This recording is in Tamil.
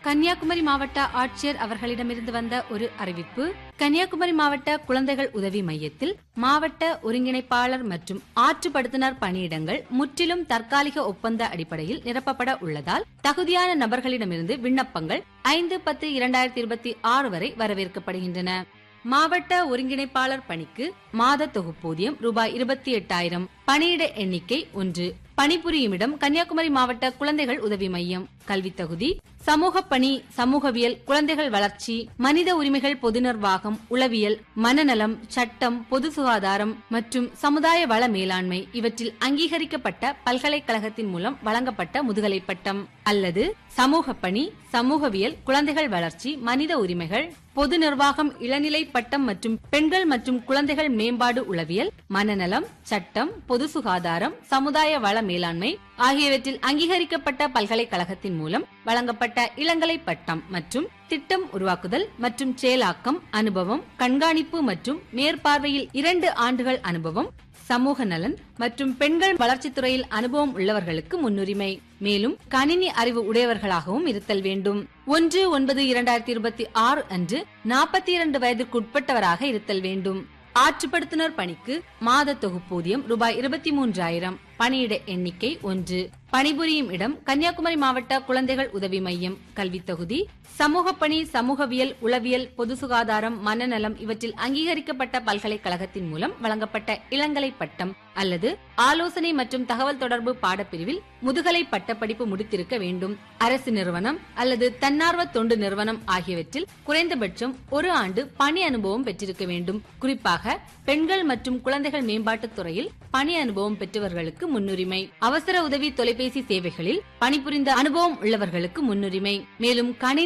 கன்னியாகுமரி மாவட்ட ஆட்சியர் அவர்களிடமிருந்து வந்த ஒரு அறிவிப்பு கன்னியாகுமரி மாவட்ட குழந்தைகள் உதவி மையத்தில் மாவட்ட ஒருங்கிணைப்பாளர் மற்றும் ஆற்றுப்படுத்துனர் பணியிடங்கள் முற்றிலும் தற்காலிக ஒப்பந்த அடிப்படையில் நிரப்பப்பட உள்ளதால் தகுதியான நபர்களிடமிருந்து விண்ணப்பங்கள் ஐந்து பத்து இரண்டாயிரத்தி இருபத்தி ஆறு வரை வரவேற்கப்படுகின்றன மாவட்ட ஒருங்கிணைப்பாளர் பணிக்கு மாத தொகுப்பூதியம் ரூபாய் இருபத்தி எட்டாயிரம் பணியிட எண்ணிக்கை ஒன்று பணிபுரியும் இடம் கன்னியாகுமரி மாவட்ட குழந்தைகள் உதவி மையம் கல்வி தகுதி சமூக பணி சமூகவியல் குழந்தைகள் வளர்ச்சி மனித உரிமைகள் பொது நிர்வாகம் உளவியல் மனநலம் சட்டம் பொது சுகாதாரம் மற்றும் சமுதாய வள மேலாண்மை இவற்றில் அங்கீகரிக்கப்பட்ட பல்கலைக்கழகத்தின் மூலம் வழங்கப்பட்ட முதுகலை பட்டம் அல்லது சமூக பணி சமூகவியல் குழந்தைகள் வளர்ச்சி மனித உரிமைகள் பொது நிர்வாகம் இளநிலை பட்டம் மற்றும் பெண்கள் மற்றும் குழந்தைகள் மேம்பாடு உளவியல் மனநலம் சட்டம் பொது சுகாதாரம் சமுதாய வள மேலாண்மை ஆகியவற்றில் அங்கீகரிக்கப்பட்ட பல்கலைக்கழகத்தின் மூலம் வழங்கப்பட்ட இளங்கலை பட்டம் மற்றும் திட்டம் உருவாக்குதல் மற்றும் செயலாக்கம் அனுபவம் கண்காணிப்பு மற்றும் மேற்பார்வையில் இரண்டு ஆண்டுகள் அனுபவம் சமூக நலன் மற்றும் பெண்கள் வளர்ச்சித்துறையில் அனுபவம் உள்ளவர்களுக்கு முன்னுரிமை மேலும் கணினி அறிவு உடையவர்களாகவும் இருத்தல் வேண்டும் ஒன்று ஒன்பது இரண்டாயிரத்தி இருபத்தி ஆறு அன்று நாற்பத்தி இரண்டு வயதிற்கு உட்பட்டவராக இருத்தல் வேண்டும் ஆற்றுப்படுத்துனர் பணிக்கு மாத தொகுப்பூதியம் ரூபாய் இருபத்தி மூன்றாயிரம் பணியிட எண்ணிக்கை ஒன்று பணிபுரியும் இடம் கன்னியாகுமரி மாவட்ட குழந்தைகள் உதவி மையம் கல்வி தகுதி சமூக பணி சமூகவியல் உளவியல் பொது சுகாதாரம் மனநலம் இவற்றில் அங்கீகரிக்கப்பட்ட பல்கலைக்கழகத்தின் மூலம் வழங்கப்பட்ட இளங்கலை பட்டம் அல்லது ஆலோசனை மற்றும் தகவல் தொடர்பு பாடப்பிரிவில் முதுகலை பட்டப்படிப்பு முடித்திருக்க வேண்டும் அரசு நிறுவனம் அல்லது தன்னார்வ தொண்டு நிறுவனம் ஆகியவற்றில் குறைந்தபட்சம் ஒரு ஆண்டு பணி அனுபவம் பெற்றிருக்க வேண்டும் குறிப்பாக பெண்கள் மற்றும் குழந்தைகள் மேம்பாட்டுத் துறையில் பணி அனுபவம் பெற்றவர்களுக்கு முன்னுரிமை அவசர உதவி தொலைபேசி சேவைகளில் பணிபுரிந்த அனுபவம் உள்ளவர்களுக்கு முன்னுரிமை மேலும் கணினி